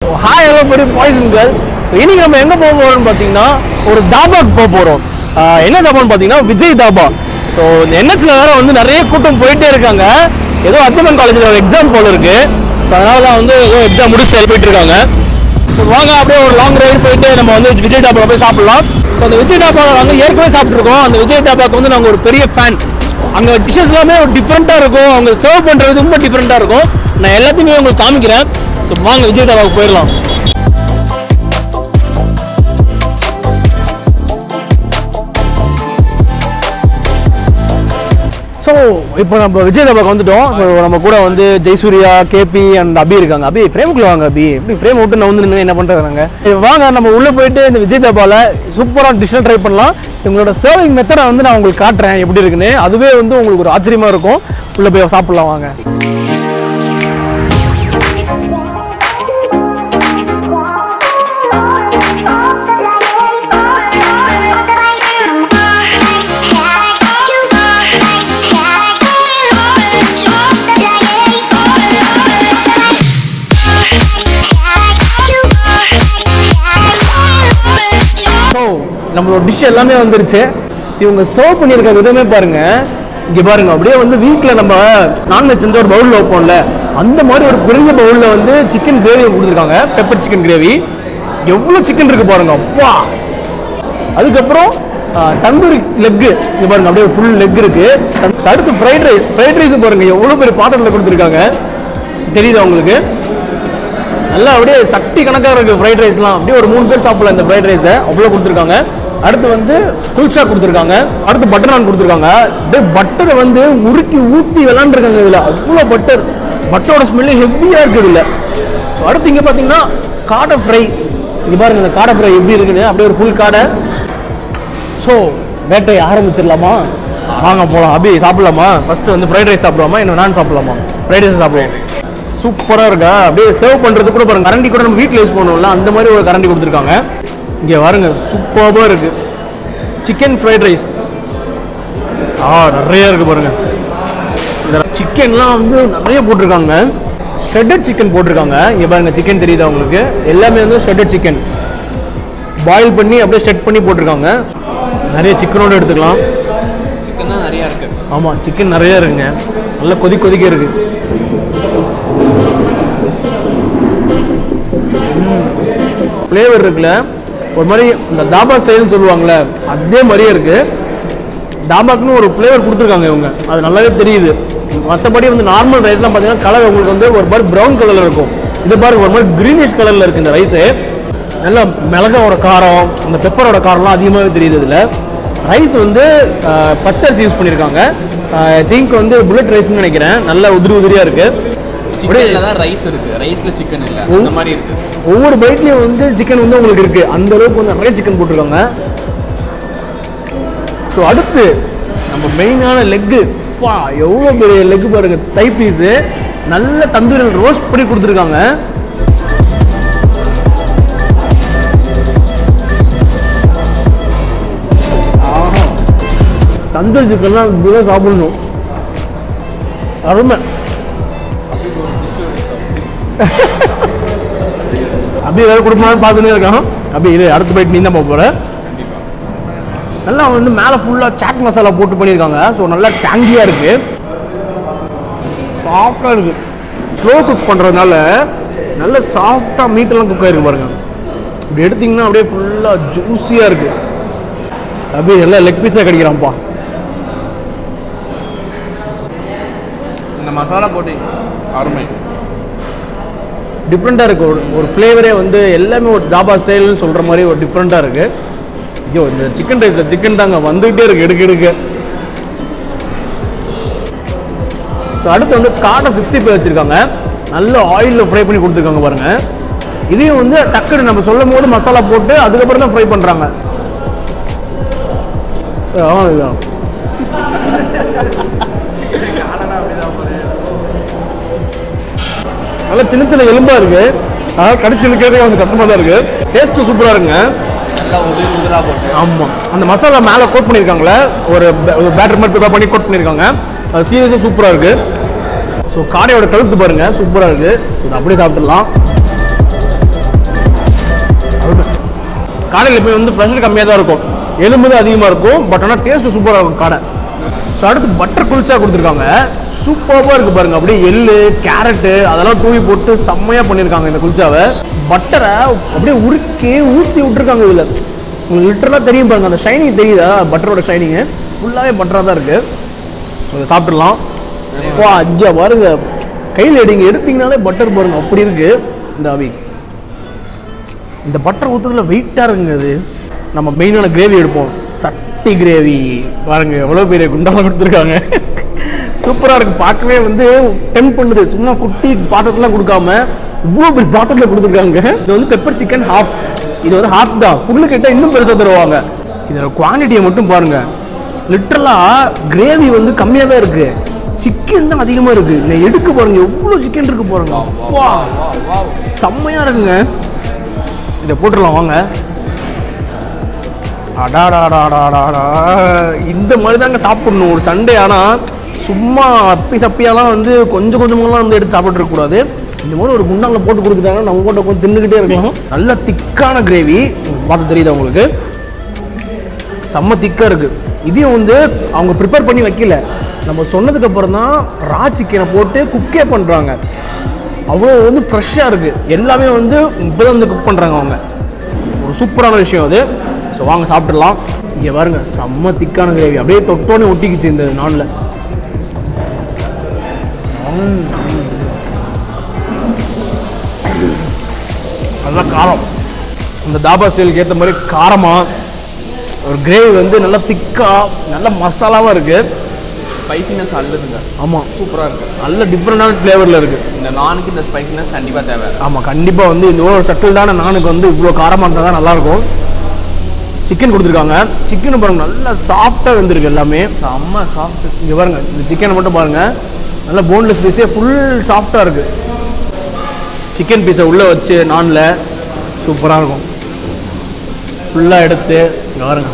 Hi hello buddy boys and girl இன்னைக்கு நம்ம எங்கே போக போகிறோம்னு பார்த்தீங்கன்னா ஒரு தாபாக்கு போக போகிறோம் என்ன தாபான்னு பார்த்தீங்கன்னா விஜய் தாபா ஸோ இந்த என்ஹெச்சில் வேற வந்து நிறைய கூட்டம் போயிட்டே இருக்காங்க ஏதோ அத்திமன் காலேஜில் ஒரு எக்ஸாம் போல இருக்கு ஸோ அதனால தான் வந்து ஏதோ எக்ஸாம் முடிச்சு போயிட்டு இருக்காங்க ஸோ வாங்க அப்படியே ஒரு லாங் ரைடு போயிட்டு நம்ம வந்து விஜய் தாபாவில் போய் சாப்பிடலாம் ஸோ அந்த விஜய் தாபாவில் வந்து ஏற்கனவே சாப்பிட்ருக்கோம் அந்த விஜய் தாபாக்கு வந்து நாங்கள் ஒரு பெரிய ஃபேன் அங்கே டிஷ்ஷஸ் எல்லாமே ஒரு டிஃப்ரெண்ட்டாக இருக்கும் அவங்க சர்வ் பண்ணுறது ரொம்ப டிஃப்ரெண்ட்டாக இருக்கும் நான் எல்லாத்தையுமே உங்களுக்கு காமிக்கிறேன் ஸோ வாங்க விஜய் தாபாவுக்கு போயிடலாம் ஸோ இப்போ நம்ம விஜய் தாபாக்கு வந்துட்டோம் ஸோ நம்ம கூட வந்து ஜெயசூர்யா கேபி அண்ட் அபி இருக்காங்க அபி ஃப்ரேமுக்குள்ள வாங்க அபி எப்படி ஃப்ரேம் விட்டு நான் வந்து நின்று என்ன பண்ணுறாங்க வாங்க நம்ம உள்ளே போயிட்டு இந்த விஜய் தாபாவில் சூப்பராக டிஷ்ஷை ட்ரை பண்ணலாம் இவங்களோட சர்விங் மெத்தடை வந்து நான் உங்களுக்கு காட்டுறேன் எப்படி இருக்குன்னு அதுவே வந்து உங்களுக்கு ஒரு ஆச்சரியமாக இருக்கும் உள்ளே போய் சாப்பிட்லாம் வாங்க ஸோ நம்மளோட டிஷ் எல்லாமே வந்துருச்சு So, இவங்க சர்வ் பண்ணியிருக்க விதமே பாருங்க இங்கே பாருங்க அப்படியே வந்து வீட்டில் நம்ம நான்வெஜ் வந்து ஒரு பவுலில் வைப்போம்ல அந்த மாதிரி ஒரு பெரிய பவுலில் வந்து சிக்கன் கிரேவி கொடுத்துருக்காங்க பெப்பர் சிக்கன் கிரேவி எவ்வளோ சிக்கன் இருக்கு பாருங்க அப்பா அதுக்கப்புறம் தந்தூரி லெக்கு இங்க பாருங்க அப்படியே ஃபுல் லெக் இருக்கு So, அடுத்து ஃப்ரைட் ரைஸ் ஃப்ரைட் ரைஸ் பாருங்க எவ்வளோ பெரிய பாத்திரத்தில் கொடுத்துருக்காங்க தெரியுதா உங்களுக்கு நல்லா அப்படியே சக்தி கணக்காக இருக்கு ஃப்ரைட் ரைஸ்லாம் அப்படியே ஒரு மூணு பேர் சாப்பிடலாம் இந்த ஃப்ரைட் ரைஸை அவ்வளோ கொடுத்துருக்காங்க அடுத்து வந்து குல்ச்சா கொடுத்துருக்காங்க அடுத்து பட்டர் நான் கொடுத்துருக்காங்க அப்படியே பட்டரை வந்து உருக்கி ஊற்றி விளாண்டுருக்காங்க இதில் அவ்வளோ பட்டர் பட்டரோட ஸ்மெல்லு ஹெவியாக இருக்குது இதில் ஸோ அடுத்து இங்கே பார்த்தீங்கன்னா காடை ஃப்ரை இங்கே பாருங்க இந்த காடை ஃப்ரை எப்படி இருக்குன்னு அப்படியே ஒரு ஃபுல் காடை ஸோ வேட்டையை ஆரம்பிச்சிடலாமா வாங்க போகலாம் அபி சாப்பிடலாமா ஃபர்ஸ்ட் வந்து ஃப்ரைட் ரைஸ் சாப்பிடலாமா இன்னும் நான் சாப்பிடலாமா ஃப்ரைட் ரைஸ் சாப்பிடுவோம் சூப்பராக இருக்கா அப்படியே சர்வ் பண்ணுறது கூட பாருங்க கரண்டி கூட நம்ம வீட்டில் யூஸ் பண்ணுவோம்ல அந்த மாதிரி ஒரு கரண்டி கொடுத்துருக்காங்க இங்கே பாருங்க சூப்பராக இருக்கு சிக்கன் ஃப்ரைட் ரைஸ் ஆ நிறைய இருக்கு பாருங்க இந்த சிக்கன்லாம் வந்து நிறைய போட்டிருக்காங்க ஷ்ரெட்டட் சிக்கன் போட்டிருக்காங்க இங்கே பாருங்க சிக்கன் தெரியுதா உங்களுக்கு எல்லாமே வந்து ஷ்ரெட்டட் சிக்கன் பாயில் பண்ணி அப்படியே செட் பண்ணி போட்டிருக்காங்க நிறைய சிக்கனோட எடுத்துக்கலாம் சிக்கன் தான் நிறையா இருக்கு ஆமாம் சிக்கன் நிறைய இருக்குங்க நல்லா கொதி கொதிக்க இருக்கு ஃப்ளேவர் இருக்குல்ல ஒரு மாதிரி இந்த தாபா ஸ்டைல்னு சொல்லுவாங்கள்ல அதே மாதிரியே இருக்கு தாபாக்குன்னு ஒரு ஃப்ளேவர் கொடுத்துருக்காங்க இவங்க அது நல்லாவே தெரியுது மற்றபடி வந்து நார்மல் ரைஸ்லாம் பார்த்தீங்கன்னா கலர் உங்களுக்கு வந்து ஒரு மாதிரி ப்ரௌன் கலரில் இருக்கும் இது பாருங்க ஒரு மாதிரி க்ரீனிஷ் கலரில் இருக்குது இந்த ரைஸு நல்லா மிளகாவோட காரம் அந்த பெப்பரோட காரம்லாம் அதிகமாகவே தெரியுது இதில் ரைஸ் வந்து அஹ், பச்சரிசி யூஸ் பண்ணியிருக்காங்க திங்க் வந்து புல்லட் ரைஸ்னு நினைக்கிறேன் நல்லா உதிரி உதிரியாக இருக்குது சிக்கன்ல தான் ரைஸ் இருக்கு ரைஸ்ல சிக்கன் இல்ல அந்த மாதிரி இருக்கு ஒவ்வொரு பைட்லேயும் வந்து சிக்கன் வந்து உங்களுக்கு இருக்குது அந்த அளவுக்கு வந்து நிறைய சிக்கன் போட்டிருக்காங்க ஸோ அடுத்து நம்ம மெயினான லெக்கு பா எவ்வளோ பெரிய லெக் பாருங்க தை பீஸு நல்ல தந்தூரில் ரோஸ்ட் பண்ணி கொடுத்துருக்காங்க ஆஹா. தந்தூரி சிக்கன்லாம் இப்படிதான் சாப்பிடணும் அருமை அப்படி ஏதாவது கொடுக்கணும்னு பார்த்துனே இருக்கான் அப்படி இது அடுத்த பைட் நீ தான் போக போகிற நல்லா வந்து மேலே ஃபுல்லாக சாட் மசாலா போட்டு பண்ணியிருக்காங்க ஸோ நல்லா டேங்கியாக இருக்குது சாஃப்டாக இருக்குது ஸ்லோ குக் பண்ணுறதுனால நல்ல சாஃப்டாக மீட்டெல்லாம் குக் ஆகிருக்கு பாருங்க இப்படி எடுத்தீங்கன்னா அப்படியே ஃபுல்லாக ஜூஸியாக இருக்குது அப்படியே எல்லாம் லெக் பீஸாக கிடைக்கிறான்ப்பா இந்த மசாலா போட்டு அருமை டிஃப்ரெண்ட்டாக இருக்குது ஒரு ஒரு ஃப்ளேவரே வந்து எல்லாமே ஒரு தாபா ஸ்டைல்னு சொல்கிற மாதிரி ஒரு டிஃப்ரெண்ட்டாக இருக்குது ஐயோ இந்த சிக்கன் ரைஸில் சிக்கன் தாங்க வந்துகிட்டே இருக்கு எடுக்க எடுக்க ஸோ அடுத்து வந்து காடை சிக்ஸ்டி ஃபைவ் வச்சுருக்காங்க நல்ல ஆயிலில் ஃப்ரை பண்ணி கொடுத்துருக்காங்க பாருங்க இதையும் வந்து டக்குன்னு நம்ம சொல்லும் போது மசாலா போட்டு அதுக்கப்புறம் தான் ஃப்ரை பண்ணுறாங்க நல்லா சின்ன சின்ன எலும்பா இருக்கு அதனால் கடிச்சு இழுக்கிறதே கொஞ்சம் கஷ்டமாக தான் இருக்கு டேஸ்ட்டு சூப்பராக இருக்குங்க நல்லா உதிர் உதிரா போட்டு ஆமாம் அந்த மசாலா மேலே கோட் பண்ணியிருக்காங்களே ஒரு பே- ஒரு பேட்டர் மாதிரி ப்ரிப்பேர் பண்ணி கோட் பண்ணியிருக்காங்க அது சீரியஸாக சூப்பராக இருக்குது ஸோ காடையோட கழுத்து பாருங்க சூப்பராக இருக்குது ஸோ இதை அப்படியே சாப்பிட்டுடலாம் காடையில் போய் வந்து ப்ரெஷர் கம்மியாக தான் இருக்கும் எலும்பு தான் அதிகமாக இருக்கும் பட் ஆனால் டேஸ்ட்டு சூப்பராக இருக்கும் காடை ஸோ அடுத்து பட்டர் குல்ச்சா கொடுத்துருக்காங்க சூப்பராக இருக்குது பாருங்க அப்படியே எள்ளு கேரட்டு அதெல்லாம் தூவி போட்டு செம்மையாக பண்ணியிருக்காங்க இந்த குல்ச்சாவை பட்டரை அப்படியே உருக்கி ஊற்றி விட்டுருக்காங்க இதில் உங்களுக்கு லிட்டரலாக தெரியும் பாருங்க அந்த ஷைனிங் தெரியுதா பட்டரோட ஷைனிங்கு ஃபுல்லாகவே பட்டராக தான் இருக்குது ஸோ இதை சாப்பிட்றலாம் வா ஐயா பாருங்க கையில் எடுங்க எடுத்தீங்கனாலே பட்டர் பாருங்க அப்படி இருக்கு இந்த அவி இந்த பட்டர் ஊற்றுறதுல வெயிட்டாக இருக்குங்க அது நம்ம மெயினான கிரேவி எடுப்போம் சட்டி கிரேவி பாருங்க எவ்வளோ பெரிய குண்டால கொடுத்துருக்காங்க சூப்பராக இருக்கு பார்க்கவே வந்து டெம்ப் பண்ணுது சும்மா குட்டி பாத்திரத்துலாம் கொடுக்காம இவ்வளோ பெரிய பாத்திரத்தில் கொடுத்துருக்காங்க இது வந்து பெப்பர் சிக்கன் ஹாஃப் இது வந்து ஹாஃப் தான் ஃபுல்லு கிட்ட இன்னும் பெருசாக தருவாங்க இதோட குவான்டிட்டியை மட்டும் பாருங்க லிட்டரலாக கிரேவி வந்து கம்மியாக தான் இருக்கு சிக்கன் தான் அதிகமாக இருக்கு நான் எடுக்க பாருங்க எவ்வளோ சிக்கன் இருக்கு பாருங்க வா செம்மையாக இருக்குங்க இதை போட்டுடலாம் வாங்க அடாடாடாடாடாடா இந்த மாதிரி தாங்க சாப்பிடணும் ஒரு சண்டே ஆனால் சும்மா அப்பி சப்பியாலாம் வந்து கொஞ்சம் கொஞ்சமெல்லாம் வந்து எடுத்து சாப்பிட்டு இருக்கக்கூடாது இந்த மாதிரி ஒரு குண்டாங்கில் போட்டு கொடுத்துட்டாங்கன்னா நம்ம போட்டு உட்காந்து தின்னுக்கிட்டே இருக்கலாம் நல்ல திக்கான கிரேவி பார்த்து தெரியுதா உங்களுக்கு செம்ம திக்காக இருக்குது இதையும் வந்து அவங்க ப்ரிப்பேர் பண்ணி வைக்கல நம்ம சொன்னதுக்கு அப்புறம் தான் ரா சிக்கனை போட்டு குக்கே பண்ணுறாங்க அவ்வளோ வந்து ஃப்ரெஷ்ஷாக இருக்குது எல்லாமே வந்து இப்போ தான் வந்து குக் பண்ணுறாங்க அவங்க ஒரு சூப்பரான விஷயம் அது ஸோ வாங்க சாப்பிட்றலாம் இங்கே பாருங்க செம்ம திக்கான கிரேவி அப்படியே தொட்டோன்னே ஒட்டிக்கிச்சு இந்த நானில் நல்லா காரம் இந்த தாபா ஸ்டைலுக்கு ஏற்ற மாதிரி காரமாக ஒரு கிரேவி வந்து நல்லா திக்காக நல்ல மசாலாவாக இருக்குது ஸ்பைசினஸ் அல்லதுங்க ஆமாம் சூப்பராக இருக்கு நல்ல டிஃப்ரெண்டான ஃப்ளேவரில் இருக்குது இந்த நானுக்கு இந்த ஸ்பைசினஸ் கண்டிப்பாக தேவை ஆமாம் கண்டிப்பாக வந்து இந்த ஒரு சட்டில்டான நானுக்கு வந்து இவ்வளோ காரமாக இருந்தால் தான் நல்லாயிருக்கும் சிக்கன் கொடுத்துருக்காங்க சிக்கன் பாருங்க நல்லா சாஃப்டாக வெந்திருக்கு எல்லாமே செம்ம சாஃப்ட் இங்கே பாருங்க இந்த சிக்கனை மட்டும் பாருங்க நல்லா போன்லெஸ் பீஸே ஃபுல் சாஃப்டாக இருக்கு சிக்கன் பீஸை உள்ளே வச்சு நானில் சூப்பராக இருக்கும் ஃபுல்லாக எடுத்து இங்கே பாருங்க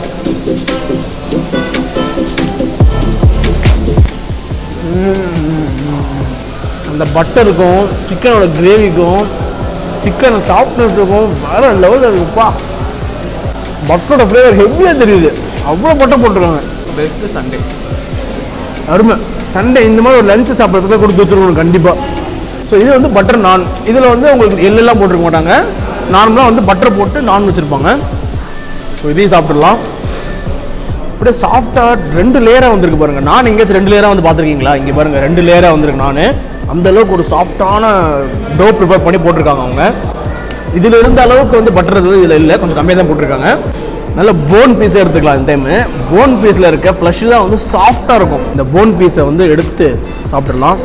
அந்த பட்டருக்கும் சிக்கனோட கிரேவிக்கும் சிக்கன் சாஃப்ட்னஸுக்கும் வேற லெவலில் இருக்குப்பா பட்டரோட ஃப்ளேவர் ஹெவியாக தெரியுது அவ்வளோ பட்டர் போட்டிருக்காங்க பெஸ்ட் சண்டே அருமை சண்டே இந்த மாதிரி ஒரு லஞ்சு சாப்பிட்றதுக்கு கொடுத்து வச்சுருக்கணும் கண்டிப்பாக ஸோ இது வந்து பட்டர் நான் இதில் வந்து உங்களுக்கு எள்ளெல்லாம் போட்டிருக்க மாட்டாங்க நார்மலாக வந்து பட்டர் போட்டு நான் வச்சுருப்பாங்க ஸோ இதையும் சாப்பிட்றலாம் அப்படியே சாஃப்டாக ரெண்டு லேயராக வந்திருக்கு பாருங்க நான் எங்கேயாச்சும் ரெண்டு லேயராக வந்து பார்த்துருக்கீங்களா இங்கே பாருங்க ரெண்டு லேயராக வந்திருக்கு நான் அந்த அளவுக்கு ஒரு சாஃப்டான டோ ப்ரிப்பேர் பண்ணி போட்டிருக்காங்க அவங்க இதில் இருந்த அளவுக்கு வந்து பட்டர் வந்து இதில் இல்லை கொஞ்சம் கம்மியாக தான் போட்டிருக்காங்க நல்ல போன் பீஸை எடுத்துக்கலாம் இந்த டைமு போன் பீஸில் இருக்க ஃப்ளஷ் தான் வந்து சாஃப்டாக இருக்கும் இந்த போன் பீஸை வந்து எடுத்து சாப்பிட்றலாம்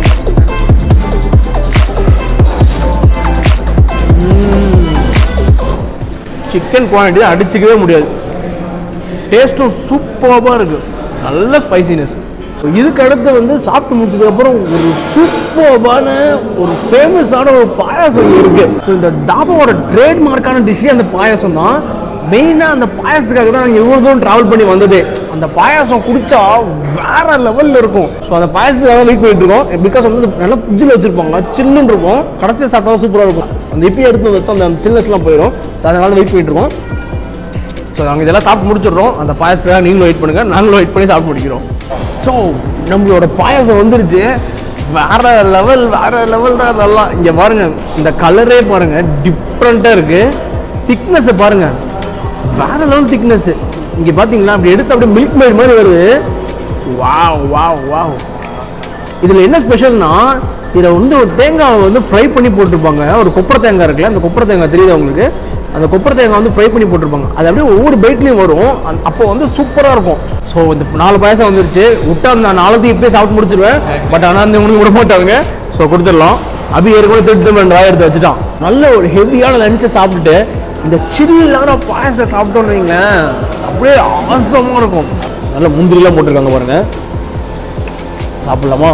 சிக்கன் குவான்டிட்டி அடிச்சுக்கவே முடியாது டேஸ்ட்டும் சூப்பராக இருக்குது நல்ல ஸ்பைசினஸ் இதுக்கு அடுத்து வந்து சாப்பிட்டு முடிச்சதுக்கப்புறம் ஒரு சூப்பரான ஒரு ஃபேமஸான ஒரு பாயாசம் இருக்கு ஸோ இந்த தாபாவோட ட்ரேட்மார்க்கான டிஷ்ஷே அந்த பாயாசம் தான் மெயினாக அந்த பாயாசத்துக்காக தான் நாங்கள் இவ்வளோ தூரம் ட்ராவல் பண்ணி வந்ததே அந்த பாயாசம் குடிச்சா வேற லெவலில் இருக்கும் ஸோ அந்த பாயாசத்துக்காக வெயிட் பண்ணிட்டு இருக்கோம் பிகாஸ் வந்து நல்லா ஃப்ரிட்ஜில் வச்சிருப்பாங்க சில்லுன்னு இருக்கும் கடைசியாக சாப்பிட்டா சூப்பராக இருக்கும் அந்த இப்பி எடுத்து வச்சா அந்த சில்னஸ்லாம் போயிடும் ஸோ அதனால வெயிட் பண்ணிட்டு இருக்கோம் ஸோ நாங்கள் இதெல்லாம் சாப்பிட்டு முடிச்சிடுறோம் அந்த பாயசத்தை நீங்களும் வெயிட் பண்ணுங்க நாங்களும் வெயிட் பண்ணி சாப்பிட்டு முடிக்கிறோம் ஸோ நம்மளோட பாயசம் வந்துருச்சு வேற லெவல் வேற லெவல் தான் நல்லா இங்கே பாருங்க இந்த கலரே பாருங்க டிஃப்ரெண்ட்டாக இருக்கு திக்னஸை பாருங்க வேற லெவல் திக்னஸ் இங்கே பார்த்தீங்களா அப்படி எடுத்து அப்படியே மில்க் மேட் மாதிரி வருது வாவ் வாவ் வாவ் இதில் என்ன ஸ்பெஷல்னா இதில் வந்து ஒரு தேங்காவை வந்து ஃப்ரை பண்ணி போட்டிருப்பாங்க ஒரு கொப்பரை தேங்காய் இருக்குல்ல அந்த கொப்பரை தேங்காய் தெரியுதா உங்களுக்கு அந்த கொப்பரை தேங்காய் வந்து ஃப்ரை பண்ணி போட்டிருப்பாங்க அது அப்படியே ஒவ்வொரு பைட்லேயும் வரும் அந்த- அப்போ வந்து சூப்பராக இருக்கும் ஸோ இந்த நாலு பாயசம் வந்துருச்சு விட்டா நான் நாலத்தையும் இப்பயே சாப்பிட்டு முடிச்சிருவேன் பட் ஆனால் அந்த உனக்கு விட மாட்டாங்க ஸோ கொடுத்துடலாம் அபி ஏற்கனவே திருட்டு ரெண்டு வாய் எடுத்து வச்சுட்டான் நல்ல ஒரு ஹெவியான லஞ்சை சாப்பிட்டுட்டு இந்த சில்லான பாயசத்தை சாப்பிட்டோன்னு வைங்களேன் அப்படியே அவசரமாக இருக்கும் நல்ல முந்திரிலாம் போட்டிருக்காங்க பாருங்க சாப்பிடலாமா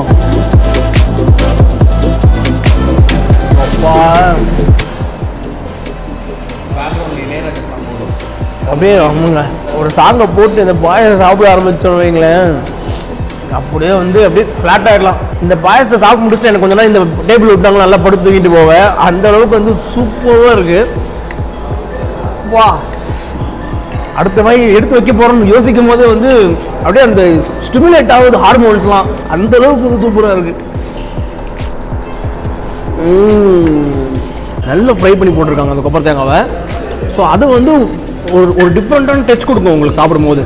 அப்பா அப்படியே ஆமாங்க ஒரு சாங்கை போட்டு இந்த பாயசம் சாப்பிட ஆரம்பிச்சோன்னு வைங்களேன் அப்படியே வந்து அப்படியே ஃப்ளாட் ஆகிடலாம் இந்த பாயசத்தை சாப்பிட்டு முடிச்சுட்டு எனக்கு கொஞ்ச நேரம் இந்த டேபிள் விட்டாங்க நல்லா படுத்து தூக்கிட்டு போவேன் அந்த அளவுக்கு வந்து சூப்பராக இருக்கு வா அடுத்த மாதிரி எடுத்து வைக்க போறோம்னு யோசிக்கும் போது வந்து அப்படியே அந்த ஸ்டிமுலேட் ஆகுது ஹார்மோன்ஸ்லாம் அந்த அளவுக்கு இது சூப்பராக இருக்கு ம், நல்ல ஃப்ரை பண்ணி போட்டிருக்காங்க அந்த கொப்பரை தேங்காவை ஸோ அது வந்து ஒரு ஒரு டிஃப்ரெண்ட்டான டச் கொடுக்கும் உங்களுக்கு சாப்பிடும்போது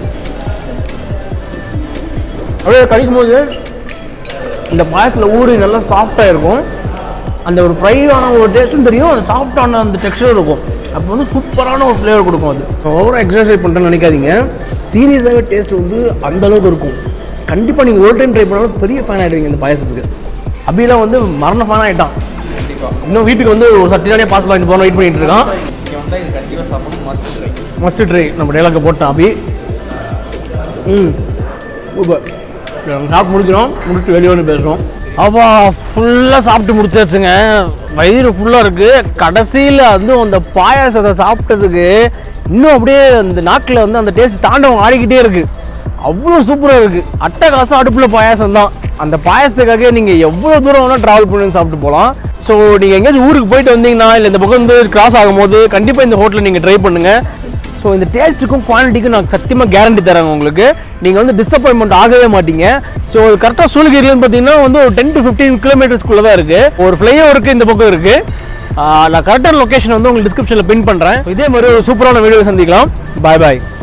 அப்படியே கடிக்கும் போது இந்த பாயசத்தில் ஊறி நல்லா சாஃப்டாக இருக்கும் அந்த ஒரு ஃப்ரை ஆன ஒரு டேஸ்ட்டும் தெரியும் அந்த சாஃப்டான அந்த டெக்ஸ்டர் இருக்கும் அப்போ வந்து சூப்பரான ஒரு ஃப்ளேவர் கொடுக்கும் அது ஓவராக எக்ஸசைஸ் பண்ணுறேன்னு நினைக்காதீங்க சீரியஸாகவே டேஸ்ட் வந்து அந்த அளவுக்கு இருக்கும் கண்டிப்பாக நீங்கள் ஒரு டைம் ட்ரை பண்ணாலும் பெரிய ஃபேன் ஆகிடுவீங்க இந்த பாயசத்துக்கு அப்படிலாம் வந்து மரண ஃபேன் ஆகிட்டான் இன்னும் வீட்டுக்கு வந்து ஒரு சட்டி தானே பாஸ் வாங்கிட்டு போகணும் வெயிட் பண்ணிட்டு இருக்கான் இங்கே வந்தால் இது கண்டிப்பாக சாப்பிடணும் மஸ்ட் ட்ரை மஸ்ட் ட்ரை நம்ம டைலாக போட்டோம் அபி ம் சூப்பர் சாப்பிட்டு முடிக்கிறோம் முடிச்சுட்டு வெளியே வந்து பேசுகிறோம் அப்பா ஃபுல்லாக சாப்பிட்டு முடிச்சாச்சுங்க வயிறு ஃபுல்லாக இருக்குது கடைசியில் வந்து அந்த பாயாசத்தை சாப்பிட்டதுக்கு இன்னும் அப்படியே அந்த நாக்கில் வந்து அந்த டேஸ்ட் தாண்டவம் ஆடிக்கிட்டே இருக்குது அவ்வளோ சூப்பராக இருக்குது அட்டகாசம் அடுப்பில் பாயாசம் தான் அந்த பாயாசத்துக்காக நீங்கள் எவ்வளோ தூரம் வேணால் ட்ராவல் பண்ணி சாப்பிட்டு போகலாம் ஸோ நீங்கள் எங்கேயாச்சும் ஊருக்கு போயிட்டு வந்தீங்கன்னா இல்லை இந்த பக்கம் வந்து கிராஸ் ஆகும்போது கண்டிப்பாக இந்த ஹோட்டலில் நீங்கள் ட்ரை பண்ணுங்கள் ஸோ இந்த டேஸ்ட்டுக்கும் குவாலிட்டிக்கும் நான் சத்தியமாக கேரண்டி தரேன் உங்களுக்கு நீங்கள் வந்து டிசப்பாயின்மெண்ட் ஆகவே மாட்டீங்க ஸோ கரெக்டாக சூழ்கிரின்னு பார்த்தீங்கன்னா வந்து ஒரு டென் டு ஃபிஃப்டீன் கிலோமீட்டர்ஸ்க்குள்ளே தான் இருக்குது ஒரு ஃப்ளைஓவருக்கு இந்த பக்கம் இருக்குது நான் கரெக்டான லொக்கேஷன் வந்து உங்களுக்கு டிஸ்கிரிப்ஷனில் பின் பண்ணுறேன் இதே மாதிரி ஒரு சூப்பரான வீடியோ சந்திக்கலாம் பாய் பாய்